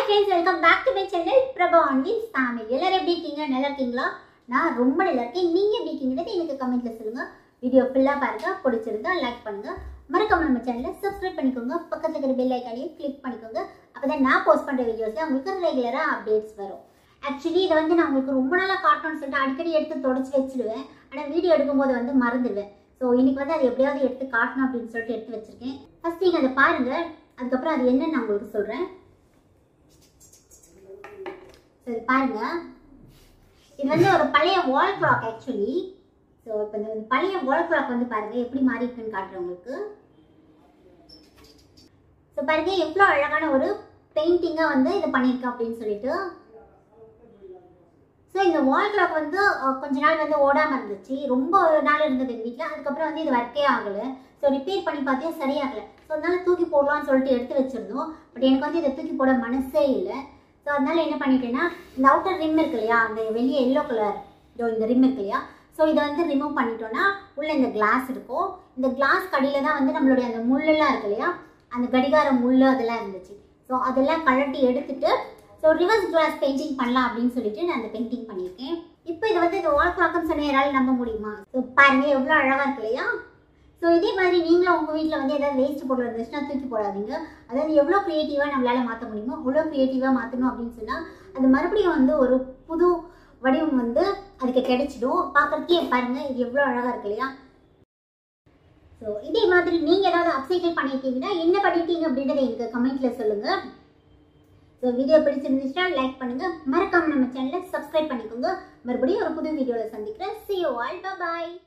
friends welcome back to my channel Prabha online family எல்லாரும் எப்படி இருக்கீங்க நல்லா இருக்கீங்களா நான் ரொம்ப நல்லா இருக்கேன் நீங்க எப்படி இருக்கீங்கன்றது எனக்கு கமெண்ட்ல சொல்லுங்க வீடியோ ஃபுல்லா பாருங்க பிடிச்சிருந்தா லைக் பண்ணுங்க மறக்காம நம்ம சேனலை சப்ஸ்கிரைப் பண்ணிக்கோங்க பக்கத்துல இருக்கிற பெல் ஐக்கானையும் கிளிக் பண்ணிக்கோங்க அப்பதான் நான் போஸ்ட் பண்ற வீடியோஸ்ல உங்களுக்கு ரெகுலரா அப்டேட்ஸ் வரும் ஆக்சுவலி இதை வந்து நான் உங்களுக்கு ரொம்ப நாளாக காட்டணும்னு சொல்லிட்டு அடிக்கடி எடுத்து தொடச்சி வச்சிடுவேன் ஆனால் வீடியோ எடுக்கும்போது வந்து மறந்துடுவேன் ஸோ இன்னைக்கு வந்து அது எப்படியாவது எடுத்து காட்டணும் அப்படின்னு சொல்லிட்டு எடுத்து வச்சிருக்கேன் ஃபர்ஸ்ட் நீங்கள் அதை பாருங்க அதுக்கப்புறம் அது என்னன்னு நான் உங்களுக்கு சொல்கிறேன் சரி பாருங்க இது வந்து ஒரு பழைய வால் கிளாக் ஆக்சுவலி ஸோ இப்போ இந்த இந்த பழைய வால் கிளாக் வந்து பாருங்க எப்படி மாறி இருக்குன்னு காட்டுறேன் உங்களுக்கு ஸோ பாருங்க எவ்வளோ அழகான ஒரு பெயிண்டிங்காக வந்து இது பண்ணியிருக்கேன் அப்படின்னு சொல்லிட்டு ஸோ இந்த வால் கிளாக் வந்து அஹ், கொஞ்ச நாள் வந்து ஓடாமல் இருந்துச்சு ரொம்ப ஒரு நாள் இருந்தது எங்கள் வீட்டில் அதுக்கப்புறம் வந்து இது ஒர்க்கே ஆகலை ஸோ ரிப்பேர் பண்ணி பார்த்தே சரியாகலை ஸோ அதனால தூக்கி போடலாம்னு சொல்லிட்டு எடுத்து வச்சிருந்தோம் பட் எனக்கு வந்து இதை தூக்கி போட மனசே இல்லை ஸோ அதனால என்ன பண்ணிட்டேன்னா இந்த அவுட்டர் ரிம் இருக்கு இல்லையா அந்த வெளியே எல்லோ கலர் இதோ இந்த ரிம் இருக்கு இல்லையா ஸோ இதை வந்து ரிமூவ் பண்ணிட்டோம்னா உள்ள இந்த கிளாஸ் இருக்கும் இந்த கிளாஸ் கடியில தான் வந்து நம்மளுடைய அந்த முள்ளெல்லாம் இருக்கு இல்லையா அந்த கடிகார முள் அதெல்லாம் இருந்துச்சு ஸோ அதெல்லாம் கழட்டி எடுத்துட்டு ஸோ ரிவர்ஸ் கிளாஸ் பெயிண்டிங் பண்ணலாம் அப்படின்னு சொல்லிட்டு நான் அந்த பெயிண்டிங் பண்ணியிருக்கேன் இப்போ இது வந்து இந்த வால் கிளாக்னு சொன்ன யாரால நம்ப முடியுமா ஸோ பாருங்க எவ்வளோ அழகா இருக்கு இல்லையா ஸோ இதே மாதிரி நீங்களும் உங்கள் வீட்டில் வந்து ஏதாவது வேஸ்ட் பொருள் இருந்துச்சுன்னா தூக்கி போடாதீங்க அதாவது எவ்வளோ க்ரியேட்டிவாக நம்மளால மாற்ற முடியுமோ அவ்வளோ க்ரியேட்டிவாக மாற்றணும் அப்படின்னு சொன்னால் அது மறுபடியும் வந்து ஒரு புது வடிவம் வந்து அதுக்கு கிடைச்சிடும் பார்க்கறதுக்கே பாருங்க இது எவ்வளோ அழகாக இருக்கு இல்லையா ஸோ இதே மாதிரி நீங்கள் ஏதாவது அப்சைக்கிள் பண்ணியிருக்கீங்கன்னா என்ன பண்ணியிருக்கீங்க அப்படின்றத எனக்கு கமெண்ட்டில் சொல்லுங்கள் ஸோ வீடியோ பிடிச்சிருந்துச்சுன்னா லைக் பண்ணுங்கள் மறக்காம நம்ம சேனலை சப்ஸ்கிரைப் பண்ணிக்கோங்க மறுபடியும் ஒரு புது வீடியோவில் சந்திக்கிறேன் see you all bye bye